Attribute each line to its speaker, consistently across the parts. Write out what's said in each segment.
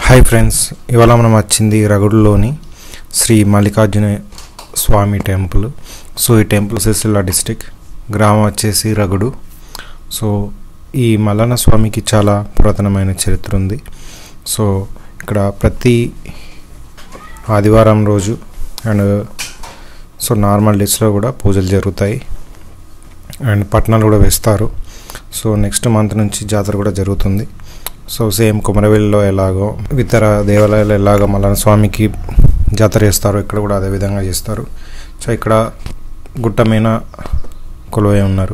Speaker 1: hi friends ఇవాళ మనం వచ్చింది రగుడులోని శ్రీ మల్లికార్జున స్వామి టెంపుల్ సో ఈ టెంపుల్ సిరిసిల్ల డిస్టిక్ గ్రామం వచ్చేసి రగుడు సో ఈ మల్లన్న స్వామికి చాలా పురాతనమైన చరిత్ర ఉంది సో ఇక్కడ ప్రతి ఆదివారం రోజు అండ్ సో నార్మల్ డేస్లో కూడా పూజలు జరుగుతాయి అండ్ పట్టణాలు కూడా వేస్తారు సో నెక్స్ట్ మంత్ నుంచి జాతర కూడా జరుగుతుంది సో సేమ్ కుమరవెల్లిలో ఎలాగో ఇతర దేవాలయాలు ఎలాగో మల్లన్న స్వామికి జాతర చేస్తారో ఇక్కడ కూడా అదే విధంగా చేస్తారు సో ఇక్కడ గుట్ట మీద కొలువై ఉన్నారు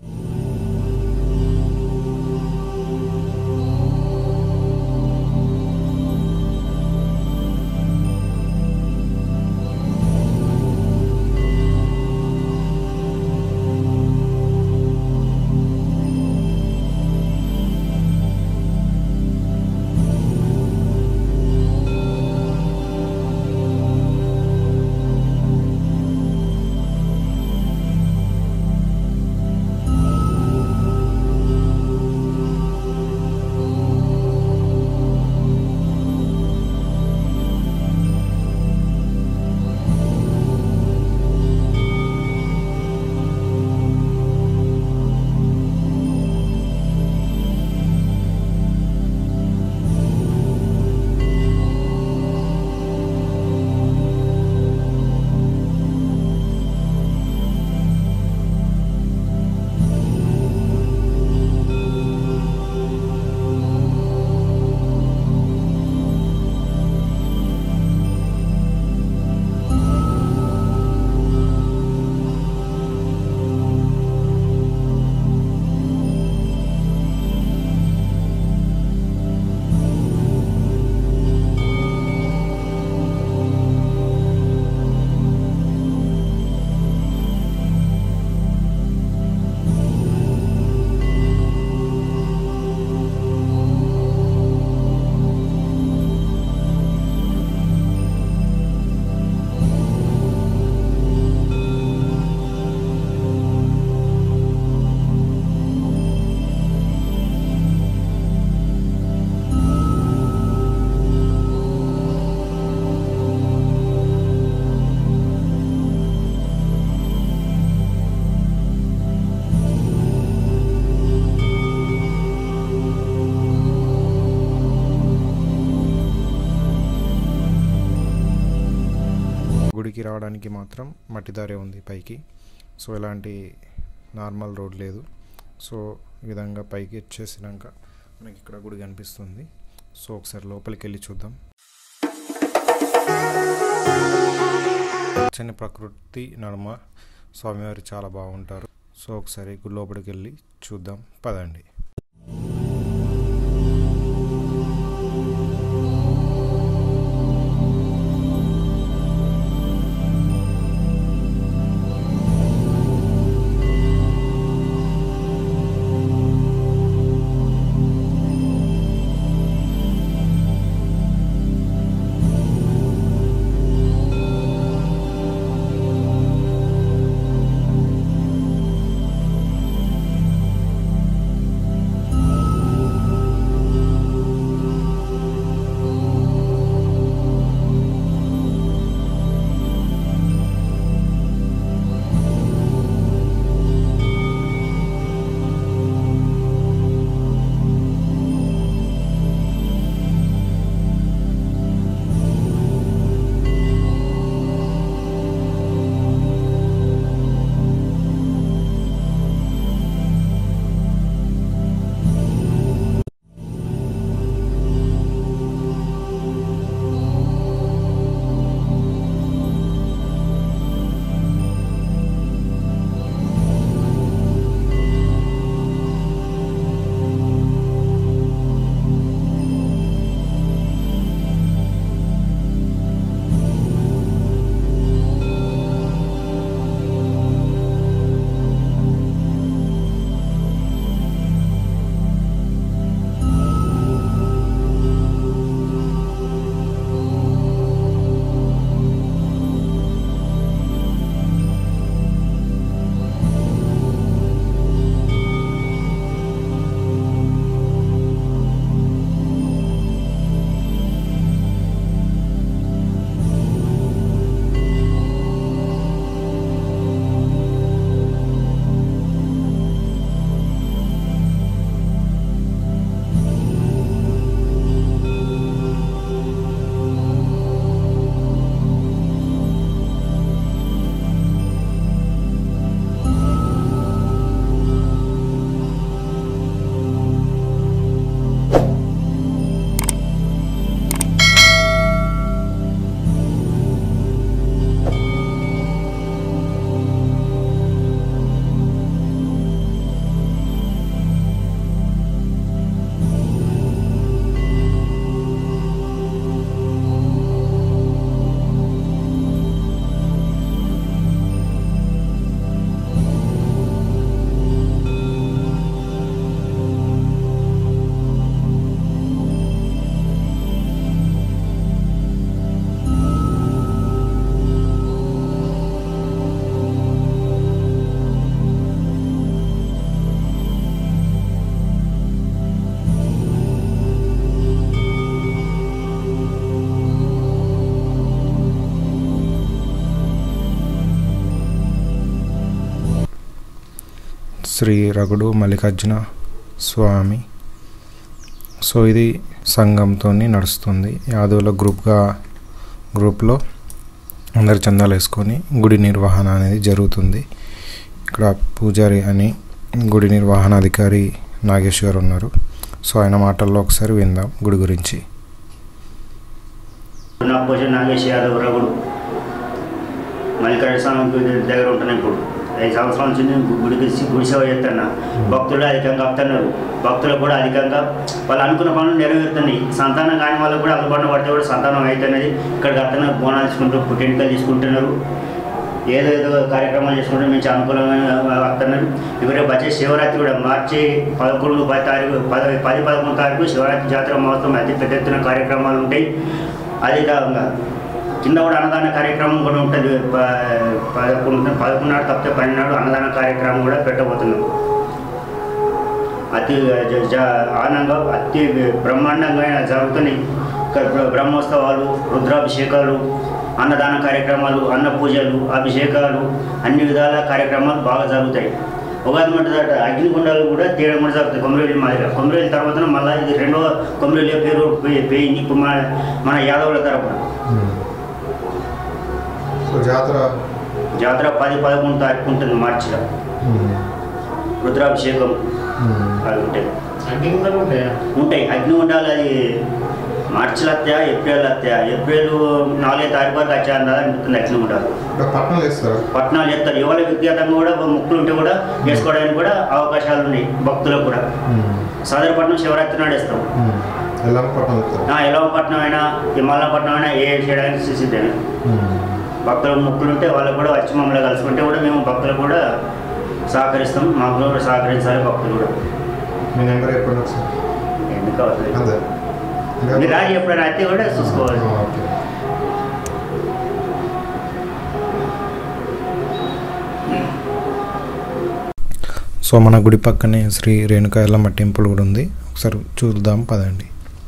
Speaker 1: గుడికి రావడానికి మాత్రం మట్టి దారే ఉంది పైకి సో ఎలాంటి నార్మల్ రోడ్ లేదు సో ఈ విధంగా పైకి వచ్చేసినాక మనకి ఇక్కడ గుడి కనిపిస్తుంది సో ఒకసారి లోపలికి వెళ్ళి చూద్దాం పచ్చని ప్రకృతి నడుమ స్వామివారు చాలా బాగుంటారు సో ఒకసారి గుడి లోపలికి వెళ్ళి చూద్దాం పదండి శ్రీ రఘుడు మల్లికార్జున స్వామి సో ఇది సంఘంతో నడుస్తుంది యాదవుల గ్రూప్గా గ్రూప్లో అందరు చందాలు వేసుకొని గుడి నిర్వహణ అనేది జరుగుతుంది ఇక్కడ పూజారి అని గుడి నిర్వహణాధికారి నాగేష్ గారు ఉన్నారు సో ఆయన మాటల్లో ఒకసారి విందాం గుడి గురించి
Speaker 2: నా పూజ నాగేష్ యాదవ్ రఘుడు మల్లికార్జున స్వామి గుడి దగ్గర ఉంటున్నాను ఇప్పుడు ఐదు సంవత్సరాల నుంచి నేను గు- గుడికి సి- గుడి సేవ చేస్తున్నా భక్తులు అధికంగా వస్తున్నారు భక్తులు కూడా అధికంగా వాళ్ళు అనుకున్న పనులు నెరవేరుతున్నాయి సంతానం కాని వాళ్ళకు కూడా అందుబాటులో పడితే కూడా సంతానం అవుతున్నది ఇక్కడికి వస్తున్నారు బోనాలు తీసుకుంటారు పుట్టింటికలు తీసుకుంటున్నారు ఏదో ఏదో కార్యక్రమాలు చేసుకుంటే మంచి అనుకూలంగా వస్తున్నారు ఇప్పుడు వచ్చే శివరాత్రి కూడా మార్చి పదకొండు పది తారీఖు పది పది పదకొండు తారీఖు శివరాత్రి జాతర మహోత్సవం అతి పెద్ద ఎత్తున కార్యక్రమాలు ఉంటాయి అదే కాకుండా కింద కూడా అన్నదాన కార్యక్రమం కూడా ఉంటుంది ప- పదకొండు పదకొండు నాడు తప్పితే పన్నెండు నాడు అన్నదాన కార్యక్రమం కూడా పెట్టబోతున్నాం అతి జ- జ- ఆనందంగా అతి బ్రహ్మాండంగా జరుగుతున్నాయి ఇక్కడ బ్ర- బ్రహ్మోత్సవాలు రుద్రాభిషేకాలు అన్నదాన కార్యక్రమాలు అన్న పూజలు అభిషేకాలు అన్ని విధాల కార్యక్రమాలు బాగా జరుగుతాయి ఉగాది మంట దాట అగ్నిగుండాలు కూడా తీయడం కూడా జరుగుతాయి కొమరేలి మాదిరిగా కొమరేలి తర్వాత మళ్ళీ ఇది రెండవ కొమరేలి పేరు పోయి- పోయింది ఇప్పుడు మన మన యాదవుల తరపున
Speaker 1: సో జాతర
Speaker 2: జాతర పది పదకొండు తారీఖు ఉంటుంది మార్చిలో రుద్రాభిషేకం అది ఉంటాయి
Speaker 3: అగ్నిగుండాలు ఉంటాయా
Speaker 2: ఉంటాయి అగ్ని ఉండాలి అది మార్చిలో వస్తాయా ఏప్రిల్ వస్తాయా ఏప్రిల్ నాలుగో తారీఖు వరకు వచ్చా అన్నది అనిపిస్తుంది అగ్ని ఉండాలి
Speaker 1: ఇక్కడ పట్టణాలు వేస్తారా
Speaker 2: పట్టణాలు చేస్తారు ఎవరి వ్యక్తిగతంగా కూడా మొక్కులు ఉంటే కూడా చేసుకోవడానికి కూడా అవకాశాలు ఉన్నాయి భక్తులకు కూడా సాదరపట్నం శివరాత్రి నాడు వేస్తాం
Speaker 1: ఎలా పట్టణం వేస్తారు
Speaker 2: ఆ, ఎలవపట్నం అయినా హిమాలయపట్నం అయినా ఏ చేయడానికి సిద్ధమే భక్తులకు మొక్కులు ఉంటే వాళ్ళకు కూడా వచ్చి మమ్మల్ని కలుసుకుంటే కూడా మేము భక్తులు కూడా సహకరిస్తాం మాకు కూడా సహకరించాలి భక్తులు కూడా
Speaker 1: మీ నెంబర్ చెప్పండి ఒకసారి
Speaker 2: ఎందుకు అవసరం
Speaker 1: అంతే
Speaker 2: మీరు రాజు ఎప్పుడైనా అయితే కూడా చూసుకోవాలి
Speaker 1: ఓకే సో మన గుడి పక్కనే శ్రీ రేణుకా ఎల్లమ్మ టెంపుల్ కూడా ఉంది ఒకసారి చూద్దాం పదండి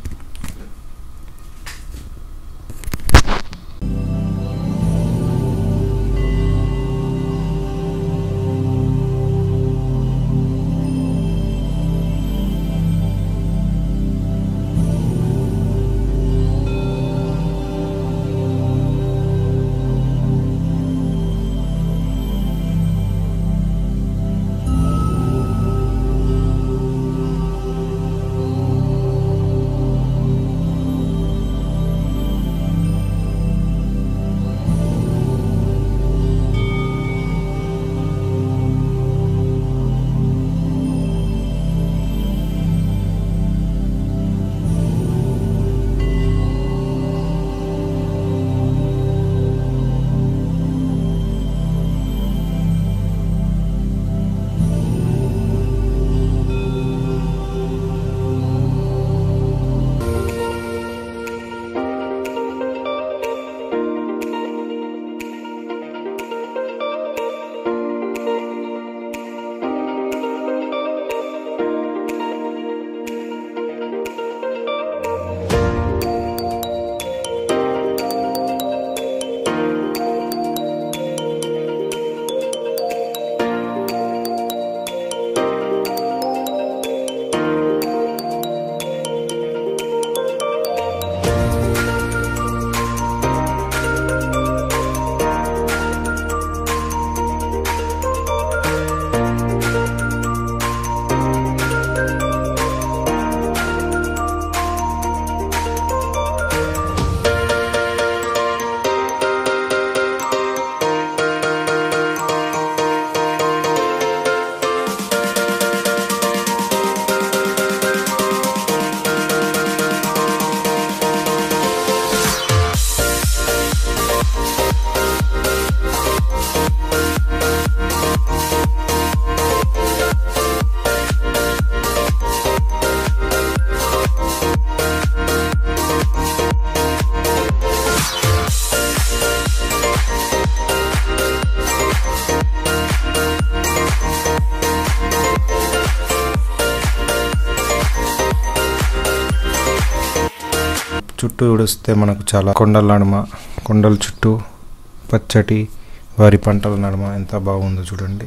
Speaker 1: చుట్టూ ఉడిస్తే మనకు చాలా కొండల నడుమ కొండల చుట్టూ పచ్చటి వరి పంటల నడుమ ఎంత బాగుందో చూడండి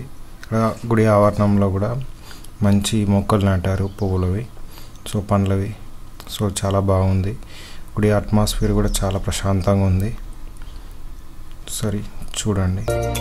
Speaker 1: ఇక్కడ గుడి ఆవరణంలో కూడా మంచి మొక్కలు నాటారు పువ్వులవి సో పండ్లవి సో చాలా బాగుంది గుడి అట్మాస్ఫియర్ కూడా చాలా ప్రశాంతంగా ఉంది సరే చూడండి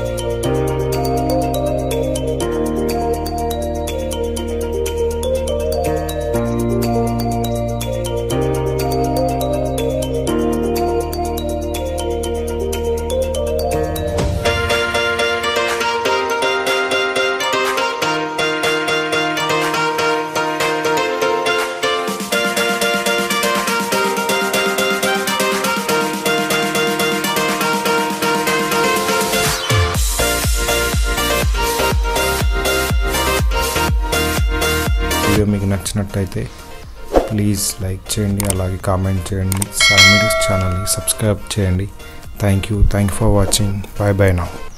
Speaker 1: వీడియో మీకు నచ్చినట్టయితే ప్లీజ్ లైక్ చేయండి అలాగే కామెంట్ చేయండి సాయి మీడియాస్ ఛానల్ని సబ్స్క్రైబ్ చేయండి thank you thank you for watching bye bye నా